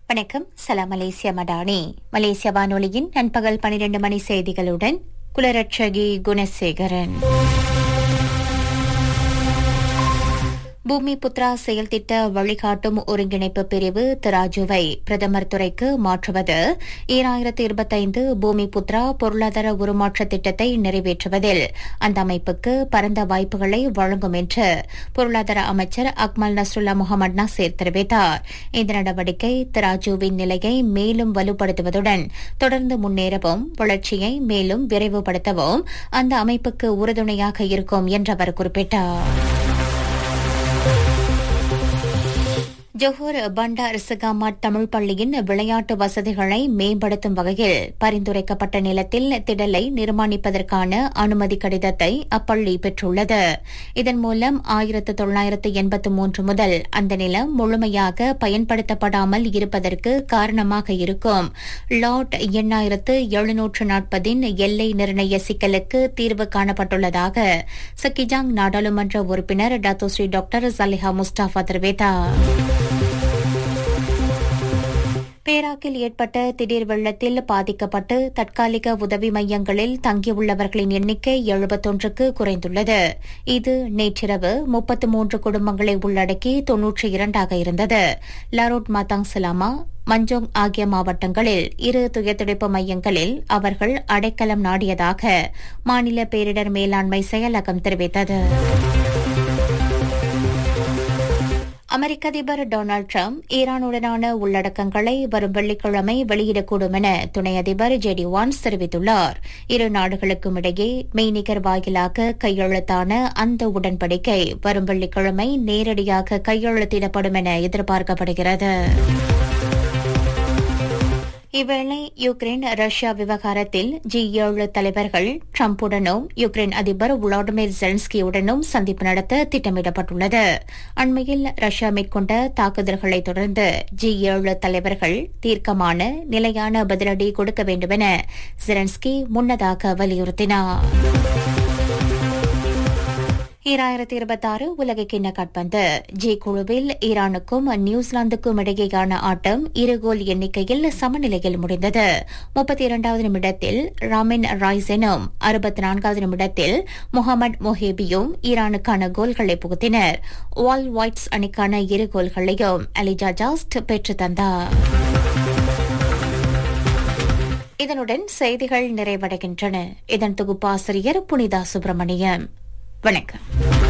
வணக்கம் சலாம் மலேசியா மடானி மலேசிய வானொலியின் நண்பகல் பனிரெண்டு மணி செய்திகளுடன் குலரட்சகி குணசேகரன் பூமி புத்ரா செயல் திட்ட வழிகாட்டும் ஒருங்கிணைப்பு பிரிவு திராஜுவை பிரதமர் துறைக்கு மாற்றுவது ஈராயிரத்து இருபத்தைந்து பூமி புத்ரா பொருளாதார உருமாற்ற திட்டத்தை நிறைவேற்றுவதில் அந்த அமைப்புக்கு பரந்த வாய்ப்புகளை வழங்கும் என்று பொருளாதார அமைச்சர் அக்மல் நஸ்ருல்லா முகமது நாசேர் தெரிவித்தார் இந்த நடவடிக்கை திராஜுவின் நிலையை மேலும் வலுப்படுத்துவதுடன் தொடர்ந்து முன்னேறவும் வளர்ச்சியை மேலும் விரைவுபடுத்தவும் அந்த அமைப்புக்கு உறுதுணையாக இருக்கும் என்று அவர் குறிப்பிட்டார் ஜொஹூர் பண்டார் சிகாமாட் தமிழ் பள்ளியின் விளையாட்டு வசதிகளை மேம்படுத்தும் வகையில் பரிந்துரைக்கப்பட்ட நிலத்தில் திடலை நிர்மாணிப்பதற்கான அனுமதி கடிதத்தை அப்பள்ளி பெற்றுள்ளது இதன் மூலம் ஆயிரத்து தொள்ளாயிரத்து எண்பத்து மூன்று முதல் அந்த நிலம் முழுமையாக பயன்படுத்தப்படாமல் இருப்பதற்கு காரணமாக இருக்கும் லாட் எண்ணாயிரத்து எழுநூற்று நாற்பதின் எல்லை நிர்ணய சிக்கலுக்கு தீர்வு காணப்பட்டுள்ளதாக சக்கிஜாங் நாடாளுமன்ற உறுப்பினர் டாத்தோஸ்ரீ டாக்டர் சலிஹா முஸ்டாஃபா தெரிவித்தார் பேராக்கில் ஏற்பட்ட திடீர் வெள்ளத்தில் பாதிக்கப்பட்டு தற்காலிக உதவி மையங்களில் தங்கியுள்ளவர்களின் எண்ணிக்கை எழுபத்தொன்றுக்கு குறைந்துள்ளது இது நேற்றிரவு முப்பத்து மூன்று குடும்பங்களை உள்ளடக்கி தொன்னூற்றி இரண்டாக இருந்தது லாரோட் மாதாங் சலாமா மஞ்சோங் ஆகிய மாவட்டங்களில் இரு துயர்துடைப்பு மையங்களில் அவர்கள் அடைக்கலம் நாடியதாக மாநில பேரிடர் மேலாண்மை செயலகம் தெரிவித்தது அமெரிக்க அதிபர் டொனால்டு டிரம்ப் ஈரானுடனான உள்ளடக்கங்களை வரும் வெள்ளிக்கிழமை வெளியிடக்கூடும் என துணை அதிபர் ஜெடி வான்ஸ் தெரிவித்துள்ளார் இரு நாடுகளுக்கும் இடையே மெய்நிகர் வாயிலாக கையெழுத்தான அந்த உடன்படிக்கை வரும் வெள்ளிக்கிழமை நேரடியாக கையெழுத்திடப்படும் என எதிர்பார்க்கப்படுகிறது இவ்வேளை யுக்ரைன் ரஷ்யா விவகாரத்தில் ஜி ஏழு தலைவர்கள் டிரம்புடனும் யுக்ரைன் அதிபர் விளாடிமிர் ஜெலன்ஸ்கியுடனும் சந்திப்பு நடத்த திட்டமிடப்பட்டுள்ளது அண்மையில் ரஷ்யா மேற்கொண்ட தாக்குதல்களை தொடர்ந்து ஜி ஏழு தலைவர்கள் தீர்க்கமான நிலையான பதிலடி கொடுக்க வேண்டும் என ஜெலன்ஸ்கி முன்னதாக வலியுறுத்தினார் ஈராயிரத்தி இருபத்தாறு உலகக்கிண்ண காட்பந்து ஜி குழுவில் ஈரானுக்கும் நியூசிலாந்துக்கும் இடையேயான ஆட்டம் இரு கோல் எண்ணிக்கையில் சமநிலையில் முடிந்தது முப்பத்தி இரண்டாவது நிமிடத்தில் ராமின் ராய்செனும் அறுபத்தி நான்காவது நிமிடத்தில் முகமது மொஹேபியும் ஈரானுக்கான கோல்களை புகுத்தினர் வால் ஒயிட்ஸ் அணிக்கான இரு கோல்களையும் அலிஜா ஜாஸ்ட் பெற்றுத் தந்தார் இதனுடன் செய்திகள் நிறைவடைகின்றன இதன் தொகுப்பாசிரியர் புனிதா சுப்பிரமணியம் வணக்கம்